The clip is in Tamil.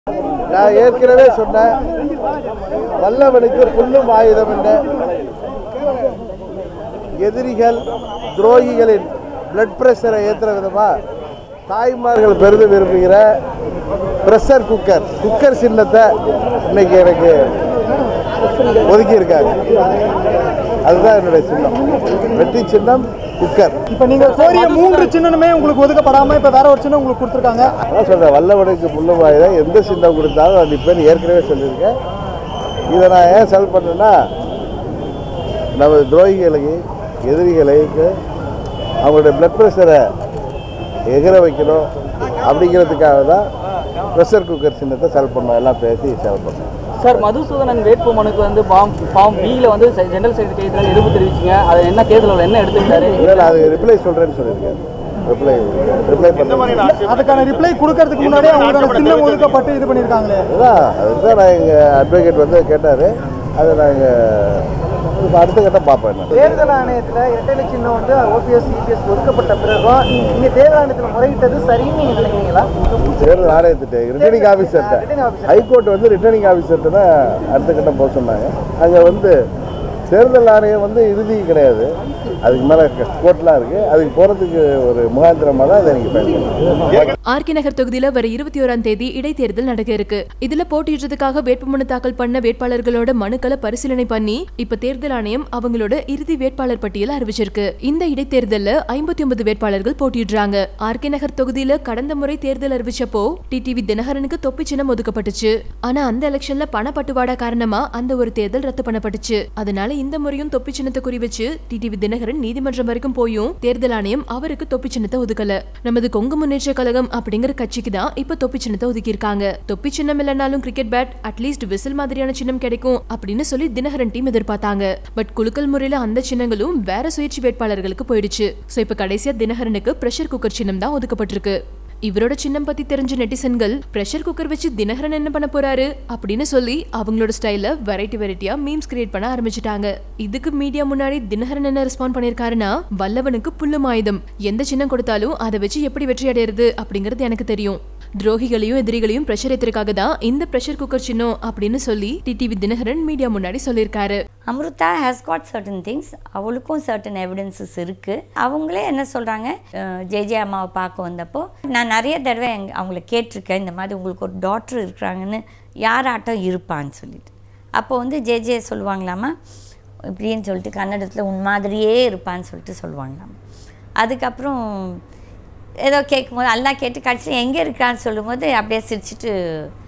நான் ஏற்கனவே சொன்னேன் வல்லவனுக்கு புல்லும் ஆயுதம் என்ற எதிரிகள் துரோகிகளின் பிளட் பிரஷரை ஏற்றுற விதமா தாய்மார்கள் பெரிது விரும்புகிற ப்ரெஷர் குக்கர் குக்கர் சின்னத்தை இன்னைக்கு எனக்கு ஒதுக்கி இருக்காங்க அதுதான் என்னுடைய சின்னம் வெற்றி சின்னம் குக்கர் இப்போ நீங்க கோரிய மூன்று சின்னனுமே உங்களுக்கு ஒதுக்கப்படாம இப்போ வேற ஒரு சின்னம் உங்களுக்கு கொடுத்துருக்காங்க அதான் சொல்கிறேன் வல்லவனுக்கு புல்லுமாய் தான் எந்த சின்னம் கொடுத்தாலும் நான் நிற்பேன்னு ஏற்கனவே சொல்லியிருக்கேன் இதை நான் ஏன் செல் பண்ணேன்னா நம்ம துரோகிகளுக்கு எதிரிகளுக்கு அவங்களுடைய பிளட் ப்ரெஷரை எகிற வைக்கணும் அப்படிங்கிறதுக்காக தான் ப்ரெஷர் குக்கர் சின்னத்தை செல் பண்ணோம் எல்லாம் பேசி செல் பண்ணோம் சார் மதுசூதனன் வேட்பு மனுக்கு வந்து ஃபார்ம் ஃபார்ம் பியில் வந்து செ- ஜெனரல் செக்ரட்டரி எதிர்ப்பு தெரிவிச்சிங்க அதை என்ன தேர்தலில் என்ன எடுத்துக்கிட்டாரு இல்லை நான் அதுக்கு ரிப்ளை சொல்கிறேன்னு சொல்லியிருக்கேன் ரிப்ளை ரிப்ளை பண்ண அதுக்கான ரிப்ளை கொடுக்கறதுக்கு முன்னாடியே அவங்களுக்கான சின்னம் ஒதுக்கப்பட்டு இது பண்ணியிருக்காங்களே அதுதான் அதுக்கு தான் நான் எங்கள் அட்வொகேட் வந்து கேட்டார் அதை நாங்கள் இப்போ அடுத்த கட்டம் பார்ப்போம் என்ன தேர்தல் ஆணையத்தில் இரட்டை சின்னம் வந்து ஓபிஎஸ் சிபிஎஸ் ஒதுக்கப்பட்ட பிறகும் நீங்க தேர்தல் ஆணையத்தில் முறையிட்டது சரின்னு நீங்க நினைக்கிறீங்களா தேர்தல் ஆணையத்திட்ட ரிட்டர்னிங் ஆஃபீஸர்கிட்ட ரிட்டர்னிங் ஆஃபீஸர் ஹைகோர்ட் வந்து ரிட்டர்னிங் ஆஃபீஸர்கிட்ட தான் அடுத்த கட்டம் போக சொன்னாங்க அங்கே வந்து தேர்தல் ஆணையம் வந்து இறுதி கிடையாது அதுக்கு மேலே கோர்ட்லாம் இருக்குது அதுக்கு போகிறதுக்கு ஒரு முகாந்திரமாக தான் இதை நீங்கள் பயன்படுத்தணும் ஆர்கே நகர் தொகுதியில வர இருபத்தி ஓராம் தேதி இடைத்தேர்தல் நடக்க இருக்கு இதுல போட்டியிடுறதுக்காக வேட்புமனு தாக்கல் பண்ண வேட்பாளர்களோட மனுக்களை பரிசீலனை பண்ணி இப்ப தேர்தல் ஆணையம் அவங்களோட இறுதி வேட்பாளர் பட்டியலை அறிவிச்சிருக்கு இந்த இடைத்தேர்தல்ல ஐம்பத்தி ஒன்பது வேட்பாளர்கள் போட்டியிடுறாங்க ஆர்கே நகர் தொகுதியில கடந்த முறை தேர்தல் அறிவிச்சப்போ டிடிவி தினகரனுக்கு தொப்பி சின்னம் ஒதுக்கப்பட்டுச்சு ஆனா அந்த எலெக்ஷன்ல பணப்பட்டுவாடா காரணமா அந்த ஒரு தேர்தல் ரத்து பண்ணப்பட்டுச்சு அதனால இந்த முறையும் தொப்பி சின்னத்தை குறி வச்சு டிடிவி தினகரன் நீதிமன்றம் வரைக்கும் போயும் தேர்தல் ஆணையம் அவருக்கு தொப்பி சின்னத்தை ஒதுக்கல நமது கொங்கு முன்னேற்ற கழகம் அப்படிங்கிற கட்சிக்கு தான் இப்ப தொப்பி சின்னத்தை ஒதுக்கி இருக்காங்க தொப்பி சின்னம் இல்லைனாலும் கிரிக்கெட் பேட் அட்லீஸ்ட் விசில் மாதிரியான சின்னம் கிடைக்கும் அப்படின்னு சொல்லி தினகரன் டீம் எதிர்பார்த்தாங்க பட் குலுக்கல் முறையில அந்த சின்னங்களும் வேற சுயேட்சை வேட்பாளர்களுக்கு போயிடுச்சு சோ இப்ப கடைசியா தினகரனுக்கு பிரஷர் குக்கர் சின்னம் தான் ஒதுக்கப்பட்டிருக்கு இவரோட சின்னம் பத்தி தெரிஞ்ச நெட்டிசன்கள் பிரஷர் குக்கர் வச்சு தினகரன் என்ன பண்ண போறாரு அப்படின்னு சொல்லி அவங்களோட ஸ்டைல்ல வெரைட்டி வெரைட்டியா மீம்ஸ் கிரியேட் பண்ண ஆரம்பிச்சிட்டாங்க இதுக்கு மீடியா முன்னாடி தினகரன் என்ன ரெஸ்பாண்ட் பண்ணிருக்காருன்னா வல்லவனுக்கு புல்லும் ஆயுதம் எந்த சின்னம் கொடுத்தாலும் அதை வச்சு எப்படி வெற்றி அடையிறது அப்படிங்கிறது எனக்கு தெரியும் துரோகிகளையும் எதிரிகளையும் பிரஷர் ஏத்துறதுக்காக தான் இந்த பிரஷர் குக்கர் சின்னம் அப்படின்னு சொல்லி டிடிவி தினகரன் மீடியா முன்னாடி சொல்லியிருக்காரு Amrutha has got certain things அவளுக்கும் சர்டன் எவிடன்சஸ் இருக்குது அவங்களே என்ன சொல்கிறாங்க ஜேஜே அம்மாவை பார்க்க வந்தப்போ நான் நிறைய தடவை எங் அவங்கள கேட்டிருக்கேன் இந்த மாதிரி உங்களுக்கு ஒரு டாக்டர் இருக்கிறாங்கன்னு யாராட்டம் இருப்பான்னு சொல்லிட்டு அப்போ வந்து ஜேஜே சொல்லுவாங்களாமா இப்படின்னு சொல்லிட்டு கன்னடத்தில் உன் மாதிரியே இருப்பான்னு சொல்லிட்டு சொல்லுவாங்களாமா அதுக்கப்புறம் ஏதோ கேட்கும்போது எல்லாம் கேட்டு கடைசியில் எங்கே இருக்கான்னு சொல்லும்போது அப்படியே சிரிச்சிட்டு